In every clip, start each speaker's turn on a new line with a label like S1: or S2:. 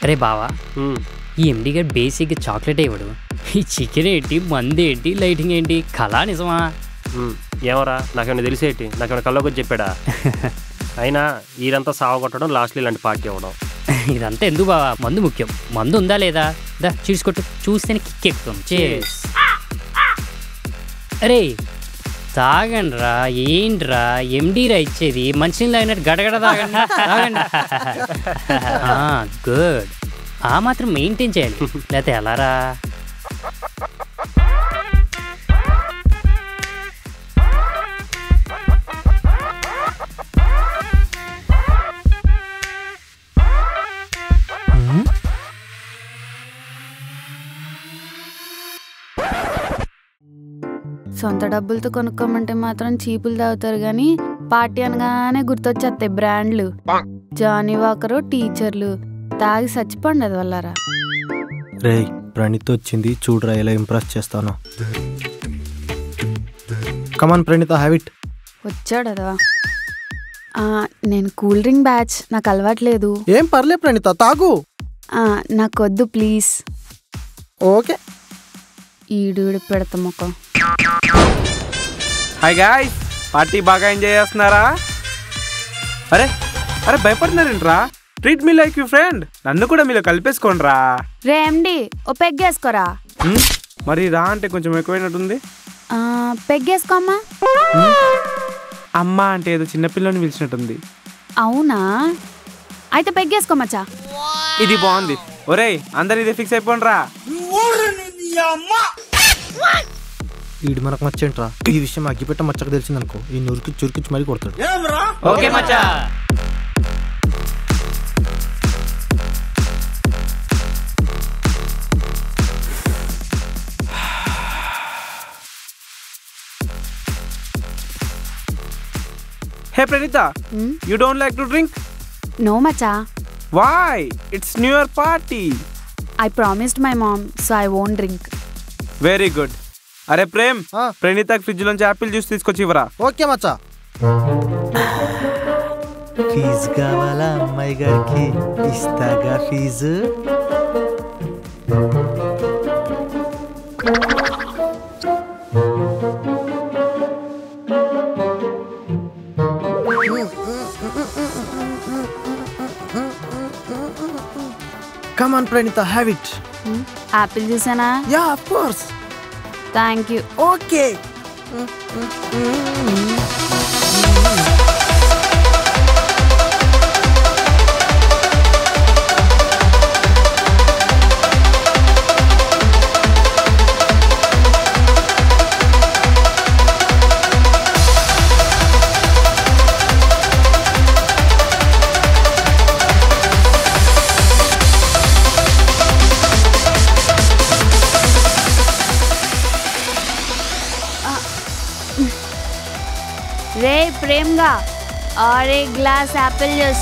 S1: అరే బావా
S2: ఉమ్,
S1: ఈ ఎండి గారు బేసిక్గా చాక్లెట్ ఇవ్వడు ఈ చికెన్ ఏంటి మంది ఏంటి లైటింగ్ ఏంటి కళా నిజమా
S2: ఉమ్, ఏమరా నాకేమైనా తెలిసేటి నాకేమైనా కల్లోకి వచ్చి చెప్పాడా అయినా ఈరంతా సావ కొట్టడం లాస్ట్లో ఇలాంటి పార్టీ అవ్వడం
S1: ఇదంతా ఎందుకు బావా మందు ముఖ్యం మందు ఉందా లేదా దా చూసుకోట్టు చూస్తేనే కిక్ ఎక్కుతాం Cheers. అరే తాగండ్రా ఏంట్రా ఎండీరా ఇచ్చేది మంచినీళ్ళు తాగినట్టు గడగడ తాగండి తాగండి గుడ్ ఆ మాత్రం మెయింటైన్ చేయాలి లేకపోతే ఎలారా
S3: సొంత డబ్బులతో కొనుక్కోమంటే మాత్రం చీపులు తాగుతారు కానీ పార్టీ అనగానే గుర్తొచ్చేస్తాయి బ్రాండ్లు జానీ వాకరు టీచర్లు తాగి చచ్చిపోండి అది వల్లరా
S4: రే ప్రణీత్ వచ్చింది చూడరా ఎలా ఇంప్రెస్ చేస్తాను కమాన్ ప్రణీత హ్యావిట్
S3: వచ్చాడు అదవా ఆ, నేను కూల్ డ్రింక్ బ్యాచ్ నాకు అలవాట్లేదు
S4: ఏం పర్లే ప్రణీత తాగు
S3: ఆ, నాకొద్దు ప్లీజ్
S4: ఓకే
S3: ఈడు ఈడు పెడతా మొక్క
S5: హాయ్ గాయ్స్ పార్టీ బాగా ఎంజాయ్ చేస్తున్నారా అరే అరే భయపడుతున్నారేంట్రా treat me like you friend నన్ను కూడా మీలో కలిపేసుకోండి రా
S3: రే ఎండి ఓ పెగ్గేసుకోరా
S5: మరి రా అంటే కొంచెం ఎక్కువైనట్టుంది
S3: ఆ, పెగ్గేసుకోమ్మా
S5: అమ్మ అంటే ఏదో చిన్నపిల్లని పిలిచినట్టుంది
S3: అవునా అయితే పెగ్గేసుకోమచ్చా
S5: ఇది బాగుంది ఒరేయ్ అందరు ఇదే ఫిక్స్ అయిపోండి రా
S4: వీడు మనకు మచ్చేంట్రా ఈ విషయం అగ్గిపెట్ట మచ్చకు తెలిసిందనుకో ఈ నురికి చురికిచ్చి మరీ కొడతాడు
S1: ఓకే మచ్చా
S5: hey Praneetha you don't like to drink
S3: no మచ్చా
S5: why it's new year party
S3: I promised my mom so I won't drink
S5: very good అరే ప్రేమ్
S4: ఆ.
S5: ప్రణీత ఫ్రిడ్జ్ లోంచి యాపిల్ జ్యూస్ తీసుకొచ్చి ఇవ్వరా
S4: ఓకే మచ్చా ఫీజు కావాలా అమ్మాయి గారికి ఇస్తాగా fees come on Praneetha have it
S3: apple జ్యూసేనా
S4: yeah of course
S3: thank you
S4: okay
S3: రే ప్రేమ్గా और एक glass apple juice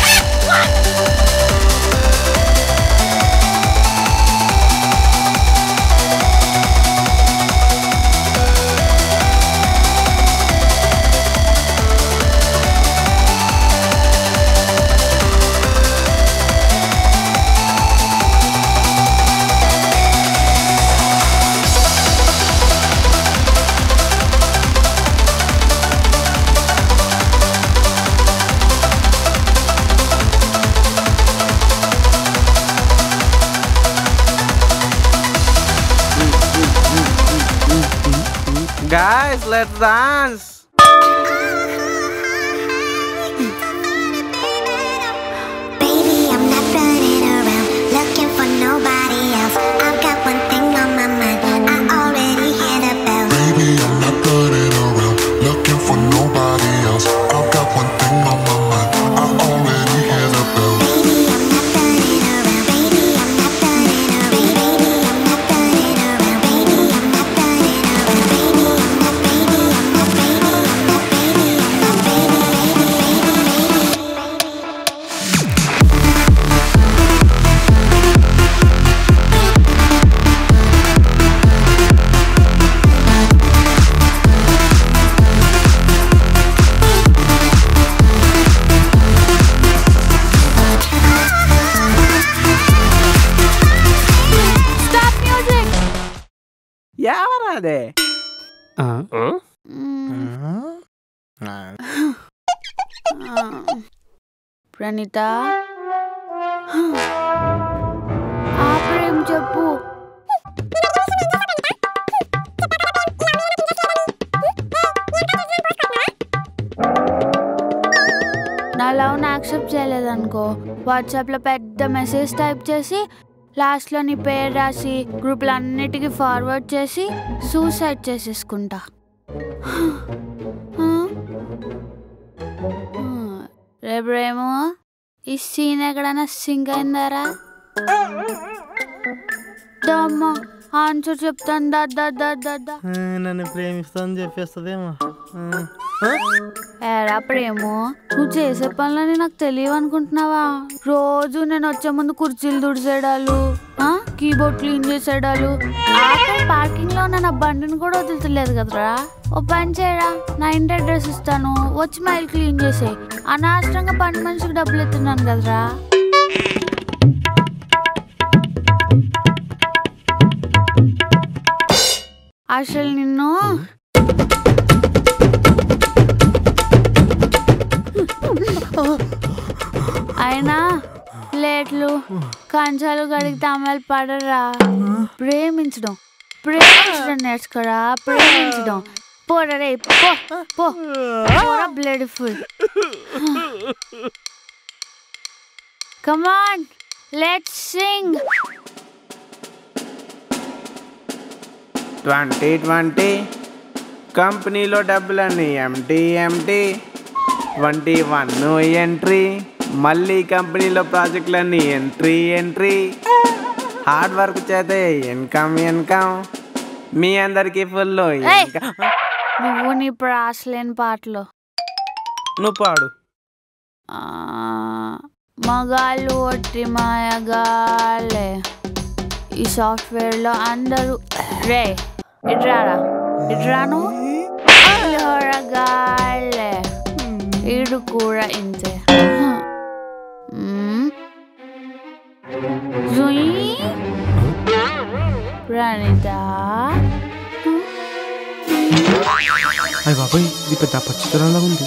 S5: Guys, let's dance.
S6: Baby, I'm not running around looking for nobody else. I've got one thing on my mind. I already hear the bells.
S7: Baby, I'm not running around looking for nobody else. I've got one thing on my mind. I already hear the bells.
S6: Baby, I'm not running around. Baby, I'm not running around. Baby, I'm not running around. Baby, I'm not running around. Baby, I'm not. Baby, I'm not. Baby,
S5: అదే
S2: ఆ?
S3: మ్మ్. ఆ. ప్రణీత ఆ ప్రేమ చెప్పు నా love accept చేయలేదనుకో వాట్సాప్లో పెద్ద message type చేసి లాస్ట్లో నీ పేరు రాసి గ్రూప్లు అన్నిటికీ ఫార్వర్డ్ చేసి సూసైడ్ చేసేసుకుంటా రేపేమో ఈ సీన్ ఎక్కడైనా సింక్ అయిందారా అమ్మ ఆన్సర్ చెప్తాను దా దా దా దా దా
S4: నన్ను ప్రేమిస్తాను చెప్పేస్తుందేమో
S3: ఏరా ప్రేమో నువ్వు చేసే పనులని నాకు తెలియవు అనుకుంటున్నావా రోజు నేను వచ్చే ముందు కుర్చీలు తుడిసేడాలు కీబోర్డ్ క్లీన్ చేసేడాలు ఆఖరి పార్కింగ్ లో ఉన్న నా బండిని కూడా వదులుతలేదు కదరా ఓ పని చేయరా నా ఇంటి అడ్రస్ ఇస్తాను వచ్చి మైల్ క్లీన్ చేసే అనవసరంగా పని మనిషికి డబ్బులు ఇస్తున్నాను కదరా అసలు నిన్ను అయినా ప్లేట్లు కంచాలు కడిగి తమ్మలు పడరా ప్రేమించడం ప్రేమించడం నేర్చుకోరా ప్రేమించడం పోరా పో పో పోరా blood full come on let's sing
S5: twenty twenty కంపెనీలో డబ్బులన్నీ ఎంటీ ఎంటీ ట్వంటీ వన్ ఎంట్రీ మళ్ళీ కంపెనీలో ప్రాజెక్టులన్నీ ఎంట్రీ ఎంట్రీ హార్డ్ వర్క్ చేతే ఇన్కమ్ ఇన్కమ్ మీ అందరికీ ఫుల్
S3: ఏయ్! నువ్వు నీ ప్రాసలేని పాటలు
S5: నువ్వు పాడు
S3: ఆ, మగాళ్ళు ఒట్టి మాయగాళ్ళే ఈ సాఫ్ట్వేర్లో అందరూ రే ఇట్రారా ఇట్రాను గాళ్ళే ఈడు కూడా ఇంతే మ్మ్. జుయ్. ప్రణీత
S4: అయ్యి బాబాయ్ ఇది పెద్ద పచ్చితనంలా ఉంది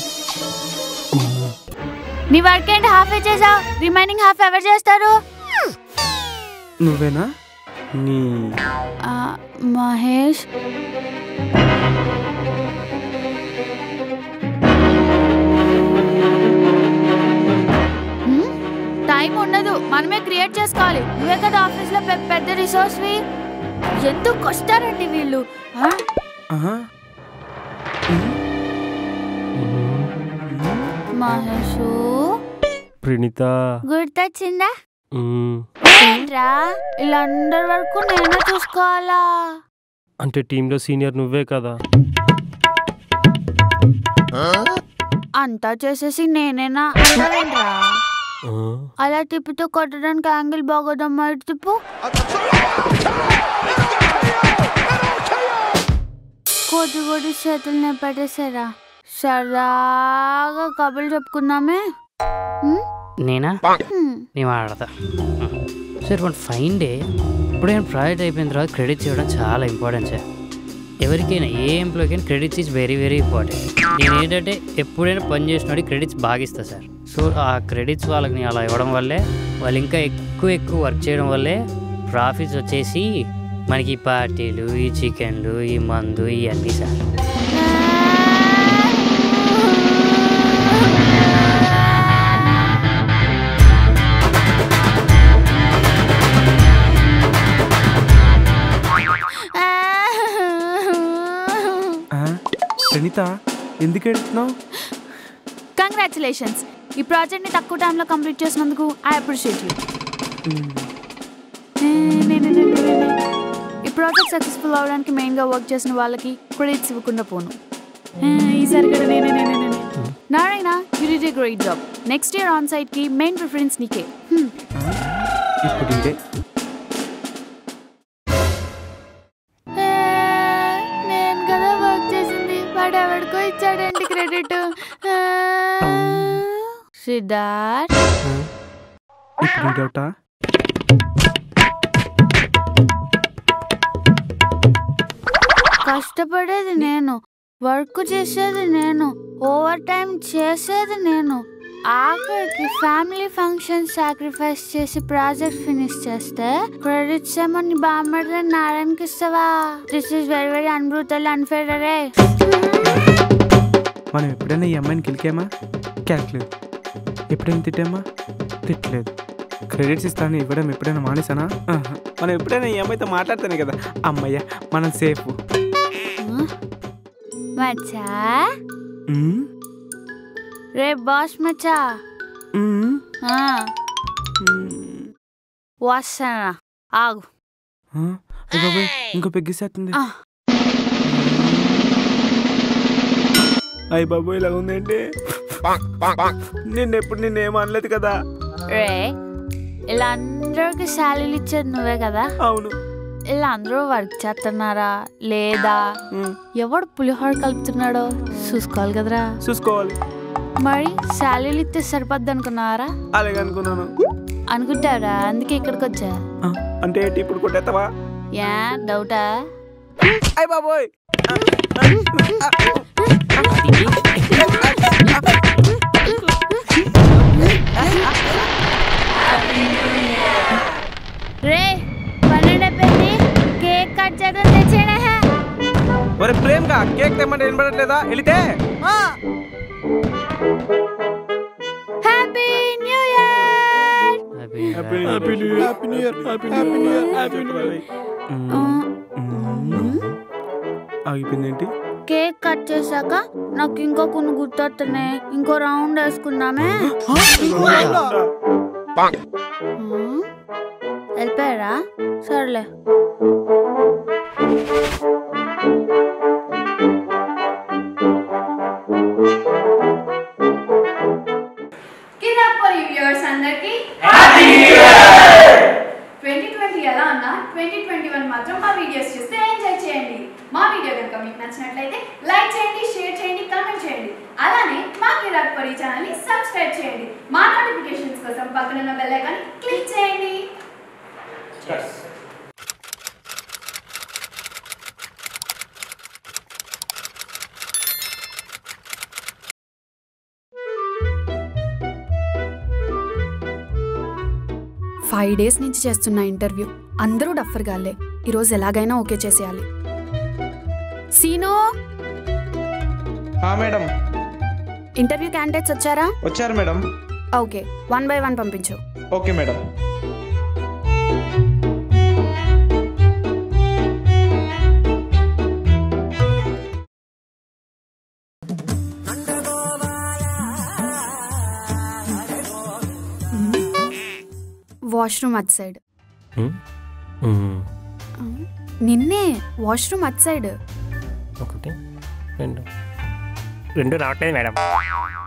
S3: నీ వర్క్ ఏంటి హాఫ్ చేసావు రిమైనింగ్ హాఫ్ ఎవరు చేస్తారు
S5: నువ్వేనా నీ
S3: ఆ, మహేష్ హ్మ్? టైం ఉండదు మనమే క్రియేట్ చేసుకోవాలి నువ్వే కదా ఆఫీస్ లో పె- పెద్ద రిసోర్స్ వి ఎందుకు వస్తారండి వీళ్ళు ఆ?
S5: ఆహా.
S3: మహేష్
S2: ప్రణీత
S3: గుర్తొచ్చిందా
S2: మ్మ్.
S3: ఏంట్రా వీళ్ళందరి వరకు నేనే చూసుకోవాలా
S2: అంటే టీంలో సీనియర్ నువ్వే కదా
S3: అంతా చేసేసి నేనేనా అంటావేంట్రా
S2: ఆ?
S3: అలా తిప్పుతూ కొట్టడానికి యాంగిల్ బాగోదమ్మా ఇటు తిప్పు కొద్ది కొద్ది చేతులు పెట్టేసారా సరదాగా కబుర్లు చెప్పుకుందామే హ్మ్?
S1: నేనా
S3: హ్మ్.
S1: నేను మాట్లాడతా సార్ వన్ ఫైన్ డే ఇప్పుడైనా ప్రాజెక్ట్ అయిపోయిన తర్వాత క్రెడిట్స్ ఇవ్వడం చాలా ఇంపార్టెంట్ సార్ ఎవరికైనా ఏ ఎంప్లాయ్కైనా credits is very very important నేను ఏంటంటే ఎప్పుడైనా పని చేసినోడి క్రెడిట్స్ బాగా ఇస్తా సార్ సో ఆ క్రెడిట్స్ వాళ్ళకి అలా ఇవ్వడం వల్లే వాళ్ళు ఇంకా ఎక్కువ ఎక్కువ వర్క్ చేయడం వల్లే ప్రాఫిట్స్ వచ్చేసి మనకి ఈ పార్టీలు ఈ చికెన్లు ఈ మందు ఇవన్నీ సార్
S5: ఆ? ప్రణీత ఎందుకు ఎడుతున్నావు
S3: కంగ్రాచులేషన్స్ ఈ ప్రాజెక్ట్ ని తక్కువ టైంలో కంప్లీట్ చేసినందుకు ఐ అప్రిషియేట్ యూ ఈ ప్రాజెక్ట్ సక్సెస్ఫుల్ అవడానికి మెయిన్గా వర్క్ చేసిన వాళ్ళకి క్రెడిట్స్ ఇవ్వకుండా పోను ఏ, ఈసారి కూడా నేనే నేనే నేనే Narayana you did a great job next year on site కి మెయిన్ ప్రిఫరెన్స్ నీకే హ్మ్.
S5: ఇప్పుడు ఇదే
S3: ఏ, నేను కదా వర్క్ చేసింది వాడు ఎవరికో ఇచ్చాడండి క్రెడిట్ సిద్ధార్థ్
S5: ఇప్పుడు ఈ డౌటా
S3: కష్టపడేది నేను వర్క్ చేసేది నేను ఓవర్ టైం చేసేది నేను ఆఖరికి ఫ్యామిలీ ఫంక్షన్ సాక్రిఫైస్ చేసి ప్రాజెక్ట్ ఫినిష్ చేస్తే క్రెడిట్స్ ఏమో నీ బామ్మడితే నారాయణకి ఇస్తావా this is very very unbrutal unfair అరే
S5: మనం ఎప్పుడైనా ఈ అమ్మాయిని కిలికామా క్యాక్లేదు ఎప్పుడైనా తిట్టామా తిట్టలేదు క్రెడిట్స్ ఇస్తాను ఇవ్వడం ఎప్పుడైనా మానేసానా ఆహా. మనం ఎప్పుడైనా ఈ అమ్మాయితో మాట్లాడితేనే కదా అమ్మయ్య మనం సేఫ్
S3: మచ్చా రే బాస్ మచ్చా ఆ, వస్తానా ఆగు
S5: బాబాయ్ ఇంకో పెగ్గిసేస్తుంది
S3: ఆ.
S5: అయ్య బాబు ఇలా ఉందేంటి నిన్న ఎప్పుడు నిన్నేం అనలేదు కదా
S3: రే ఇలా అందరికి శాలరీలు ఇచ్చేది నువ్వే కదా
S5: అవును
S3: ఇలా అందరూ వర్క్ చేస్తున్నారా లేదా
S5: ఉమ్,
S3: ఎవడు పులిహోర కలుపుతున్నాడో చూసుకోవాలి కదరా
S5: చూసుకోవాలి
S3: మరి శాలరీలు ఇస్తే సరిపోద్ది అనుకున్నారా
S5: అలాగే అనుకున్నాను
S3: అనుకుంటారా అందుకే ఇక్కడికి వచ్చా
S5: ఆ, అంటే ఏంటి ఇప్పుడు కొట్టేస్తావా
S3: యా డౌటా
S5: అయ్య బాబోయ్
S3: రే పన్నెండు అయిపోయింది కేక్ కట్ చేద్దాం తెచ్చేనా
S5: ఒరే ప్రేమ్ గా కేక్ తెమ్మంటే వినపడట్లేదా వెళితే
S3: హ్యాపీ న్యూ ఇయర్
S5: ఆగిపోయిందేంటి
S3: కేక్ కట్ చేశాక నాకు ఇంకో కొన్ని గుర్తొస్తున్నాయి ఇంకో రౌండ్ వేసుకుందామే ఉమ్, వెళ్ళిపోయారా సర్లే
S8: కిరాపరి వ్యూవర్స్ అందరికి ట్వంటీ ట్వంటీ ఎలా ఉన్నా ట్వంటీ ట్వంటీ వన్ మాత్రం మా వీడియోస్ చూస్తే ఎంజాయ్ చేయండి మా వీడియో కనుక మీకు నచ్చినట్లయితే లైక్ చేయండి షేర్ చేయండి కామెంట్ చేయండి అలానే మా కిరాక్ పరి ఛానల్ని సబ్స్క్రైబ్ చేయండి మా నోటిఫికేషన్స్ కోసం పక్కన ఉన్న బెల్ ఐకాన్ క్లిక్ చేయండి
S9: ఫైవ్ డేస్ నుంచి చేస్తున్న ఇంటర్వ్యూ అందరూ డఫర్ గాలే ఈరోజు ఎలాగైనా ఓకే చేసేయాలి సీను
S10: మేడం
S9: ఇంటర్వ్యూ క్యాండిడేట్స్ వచ్చారా
S10: వచ్చారు madam
S9: okay one by one పంపించు
S10: okay madam
S9: washroom at side నిన్నే వాష్రూమ్ అట్ సైడ్
S2: ఒకటి రెండు రెండు రావట్లేదు మేడం